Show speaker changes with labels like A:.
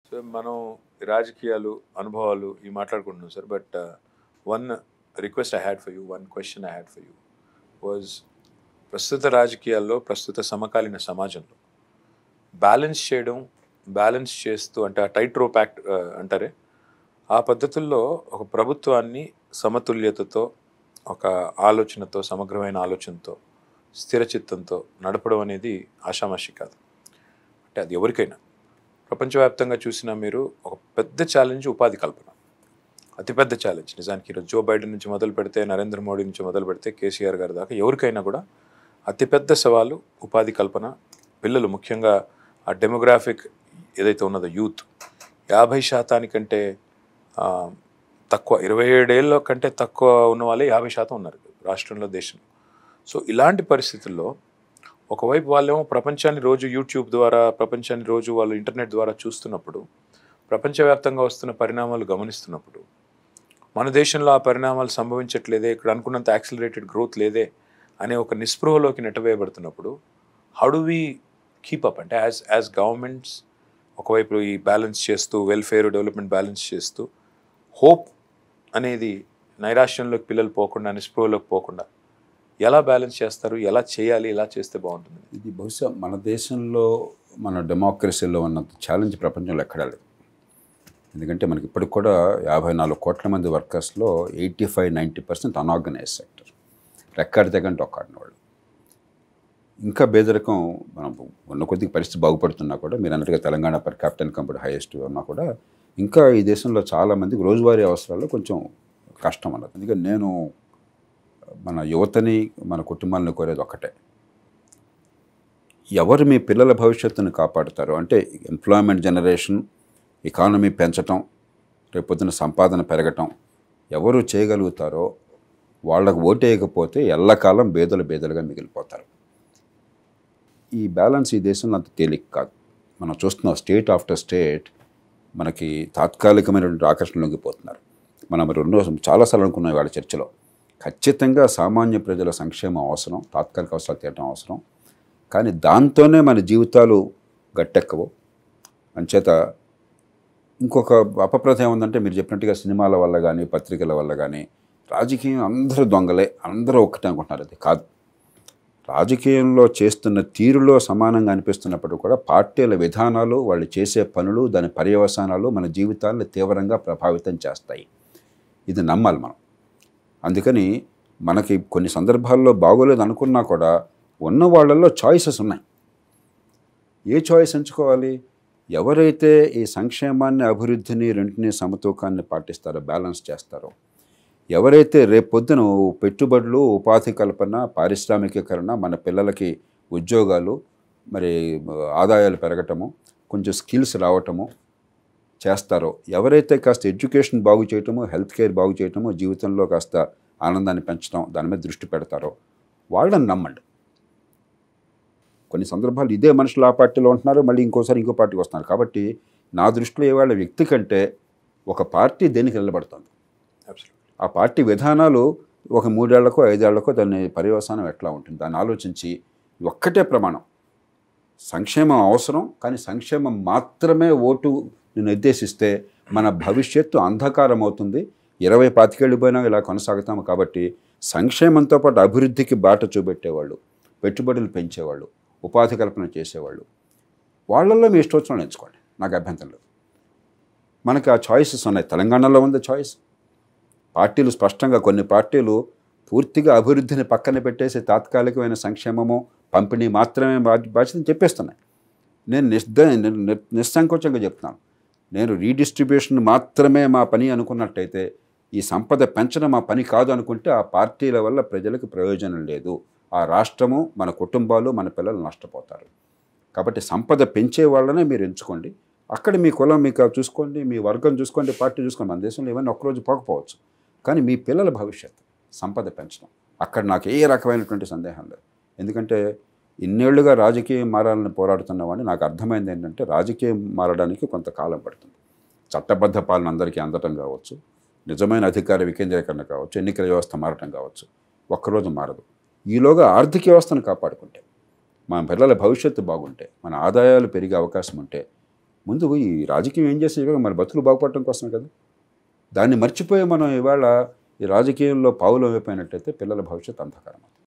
A: So మనం రాజకీయాలు అనుభవాలు ఇవి మాట్లాడుకుంటున్నాం sir but one request I had for you one question I had for you was ప్రస్తుత రాజకీయాల్లో ప్రస్తుత సమకాలీన సమాజంలో బ్యాలెన్స్ చేయడం బ్యాలెన్స్ చేస్తూ అంటే ఆ టైట్ రోప్ యాక్ట్ అంటారే ఆ పద్ధతుల్లో ఒక ప్రభుత్వాన్ని సమతుల్యతతో ఒక ఆలోచనతో సమగ్రమైన ఆలోచనతో స్థిరచిత్తంతో నడపడం అనేది ఆషామాషి కాదు అంటే అది ఎవరికైనా ప్రపంచవ్యాప్తంగా చూసినా మీరు ఒక పెద్ద ఛాలెంజ్ ఉపాధి కల్పన అతిపెద్ద ఛాలెంజ్ నిజానికి ఈరోజు జో బైడెన్ నుంచి మొదలు పెడితే నరేంద్ర మోడీ నుంచి మొదలు పెడితే కేసీఆర్ గారి దాకా ఎవరికైనా కూడా అతిపెద్ద సవాలు ఉపాధి కల్పన పిల్లలు ముఖ్యంగా ఆ డెమోగ్రాఫిక్ ఏదైతే ఉన్నదో యూత్ యాభై శాతానికంటే ఆ, తక్కువ ఇరవై ఏడేళ్ళ కంటే తక్కువ ఉన్న వాళ్ళే యాభై శాతం ఉన్నారు రాష్ట్రంలో దేశంలో సో ఇలాంటి పరిస్థితుల్లో ఒకవైపు వాళ్ళేమో ప్రపంచాన్ని రోజు యూట్యూబ్ ద్వారా ప్రపంచాన్ని రోజు వాళ్ళు ఇంటర్నెట్ ద్వారా చూస్తున్నప్పుడు ప్రపంచవ్యాప్తంగా వస్తున్న పరిణామాలు గమనిస్తున్నప్పుడు మన దేశంలో ఆ పరిణామాలు సంభవించట్లేదే ఇక్కడ అనుకున్నంత యాక్సిలరేటెడ్ గ్రోత్ లేదే అనే ఒక నిస్పృహలోకి నెట్టవేయబడుతున్నప్పుడు how do we keep up అంటే యాజ్ యాజ్ గవర్నమెంట్స్ ఒకవైపు ఈ బ్యాలెన్స్ చేస్తూ వెల్ఫేర్ డెవలప్మెంట్ బ్యాలెన్స్ చేస్తూ హోప్ అనేది నైరాశ్యంలోకి పిల్లలు పోకుండా నిస్పృహలోకి పోకుండా ఎలా బ్యాలెన్స్ చేస్తారు ఎలా చేయాలి ఎలా చేస్తే బాగుంటుంది
B: ఇది బహుశా మన దేశంలో మన డెమోక్రసీలో ఉన్నంత ఛాలెంజ్ ప్రపంచంలో ఎక్కడా లేదు ఎందుకంటే మనకి ఇప్పటికి కూడా యాభై నాలుగు కోట్ల మంది వర్కర్స్లో eighty five ninety percent unorganise sector రెక్కాడి తెగంటే ఒక్కాడిన వాళ్ళు ఇంకా పేదరికం మనం ఉన్న కొద్దిగా పరిస్థితి బాగుపడుతున్నా కూడా మీరు అన్నట్టుగా Telangana per capital company highest ఉన్నా కూడా ఇంకా ఈ దేశంలో చాలామందికి రోజువారీ అవసరాల్లో కొంచెం కష్టం అన్నది అందుకని నేను మన యువతని మన కుటుంబాలను కోరేది ఒక్కటే ఎవరు మీ పిల్లల భవిష్యత్తును కాపాడుతారో అంటే ఎంప్లాయ్మెంట్ జనరేషన్ ఎకానమీ పెంచటం రేపొద్దున సంపాదన పెరగటం ఎవరు చేయగలుగుతారో వాళ్ళకు ఓటేయకపోతే ఎల్లకాలం బేదలు బేదలుగా మిగిలిపోతారు ఈ బ్యాలెన్స్ ఈ దేశంలో అంత తేలిక కాదు మనం చూస్తున్నాం స్టేట్ ఆఫ్టర్ స్టేట్ మనకి తాత్కాలికమైనటువంటి ఆకర్షణ లొంగిపోతున్నారు మనం రెండో చాలాసార్లు అనుకున్నాం వాళ్ళ చర్చలో ఖచ్చితంగా సామాన్య ప్రజల సంక్షేమం అవసరం తాత్కాలిక అవసరాలు తీయటం అవసరం కానీ దాంతోనే మన జీవితాలు గట్టెక్కవు అంచేత ఇంకొక అపప్రథ ఏముందంటే మీరు చెప్పినట్టుగా సినిమాల వల్ల కానీ పత్రికల వల్ల కానీ రాజకీయం అందరూ దొంగలే అందరూ ఒక్కటే అనుకుంటున్నారు అది కాదు రాజకీయంలో చేస్తున్న తీరులో సమానంగా అనిపిస్తున్నప్పుడు కూడా పార్టీల విధానాలు వాళ్ళు చేసే పనులు దాని పర్యవసానాలు మన జీవితాలను తీవ్రంగా ప్రభావితం చేస్తాయి ఇది నమ్మాలి మనం అందుకని మనకి కొన్ని సందర్భాల్లో బాగోలేదు అనుకున్నా కూడా ఉన్న వాళ్ళల్లో చాయిసెస్ ఉన్నాయి ఏ చాయిస్ ఎంచుకోవాలి ఎవరైతే ఈ సంక్షేమాన్ని అభివృద్ధిని రెంటిని సమతూకాన్ని పాటిస్తారో బ్యాలెన్స్ చేస్తారో ఎవరైతే రేపొద్దున పెట్టుబడులు ఉపాధి కల్పన పారిశ్రామికీకరణ మన పిల్లలకి ఉద్యోగాలు మరి ఆదాయాలు పెరగటము కొంచెం స్కిల్స్ రావటము చేస్తారో ఎవరైతే కాస్త ఎడ్యుకేషన్ బాగు చేయటము హెల్త్ కేర్ బాగు చేయటము జీవితంలో కాస్త ఆనందాన్ని పెంచడం దాని మీద దృష్టి పెడతారో వాళ్ళని నమ్మండి కొన్ని సందర్భాలు ఇదే మనుషులు ఆ పార్టీలో ఉంటున్నారు మళ్ళీ ఇంకోసారి ఇంకో పార్టీకి వస్తున్నారు కాబట్టి నా దృష్టిలో ఇవాళ వ్యక్తి కంటే ఒక పార్టీ దేనికి నిలబడుతుంది
A: Absolutely.
B: ఆ పార్టీ విధానాలు ఒక మూడేళ్లకో ఐదేళ్లకో దాని పర్యవసానం ఎట్లా ఉంటుంది దాన్ని ఆలోచించి ఒక్కటే ప్రమాణం సంక్షేమం అవసరం కానీ సంక్షేమం మాత్రమే ఓటు నిర్దేశిస్తే మన భవిష్యత్తు అంధకారం అవుతుంది ఇరవై పాతికేళ్ళు పోయినా ఇలా కొనసాగుతాము కాబట్టి సంక్షేమంతో పాటు అభివృద్ధికి బాట చూపెట్టేవాళ్ళు పెట్టుబడులు పెంచేవాళ్ళు ఉపాధి కల్పన చేసేవాళ్ళు వాళ్ళల్లో మీ ఇష్టోత్సవం ఎంచుకోండి నాకు అభ్యంతరం లేదు మనకి ఆ చాయిసెస్ ఉన్నాయి తెలంగాణలో ఉంది చాయిస్ పార్టీలు స్పష్టంగా కొన్ని పార్టీలు పూర్తిగా అభివృద్ధిని పక్కన పెట్టేసి తాత్కాలికమైన సంక్షేమము పంపిణీ మాత్రమే బా- బాధ్యతని చెప్పేస్తున్నాయి నేను నిస్ద ని- ని- నిస్సంకోచంగా చెప్తున్నాను నేను రీడిస్ట్రిబ్యూషన్ మాత్రమే మా పని అనుకున్నట్టయితే ఈ సంపద పెంచడం మా పని కాదు అనుకుంటే ఆ పార్టీల వల్ల ప్రజలకు ప్రయోజనం లేదు ఆ రాష్ట్రము మన కుటుంబాలు మన పిల్లలు నష్టపోతారు కాబట్టి సంపద పెంచే వాళ్ళనే మీరు ఎంచుకోండి అక్కడ మీ కులం మీకు చూసుకోండి మీ వర్గం చూసుకోండి పార్టీ చూసుకోండి మన దేశంలో ఇవన్నీ ఒక్కరోజు పోకపోవచ్చు కానీ మీ పిల్లల భవిష్యత్తు సంపద పెంచడం అక్కడ నాకు ఏ రకమైనటువంటి సందేహం లేదు ఎందుకంటే ఇన్నేళ్లుగా రాజకీయం మారాలని పోరాడుతున్నవాడిని నాకు అర్థమైంది ఏంటంటే రాజకీయం మారడానికి కొంతకాలం పడుతుంది చట్టబద్ధ పాలన అందరికీ అందటం కావచ్చు నిజమైన అధికార వికేంద్రీకరణ కావచ్చు ఎన్నికల వ్యవస్థ మారటం కావచ్చు ఒక్కరోజు మారదు ఈలోగా ఆర్థిక వ్యవస్థను కాపాడుకుంటే మన పిల్లల భవిష్యత్తు బాగుంటే మన ఆదాయాలు పెరిగే అవకాశం ఉంటే ముందు ఈ రాజకీయం ఏం చేసే మన బతుకులు బాగుపడటం కోసమే కదా దాన్ని మర్చిపోయి మనం ఇవాళ ఈ రాజకీయంలో పావులు అయిపోయినట్టయితే పిల్లల భవిష్యత్తు అంధకారం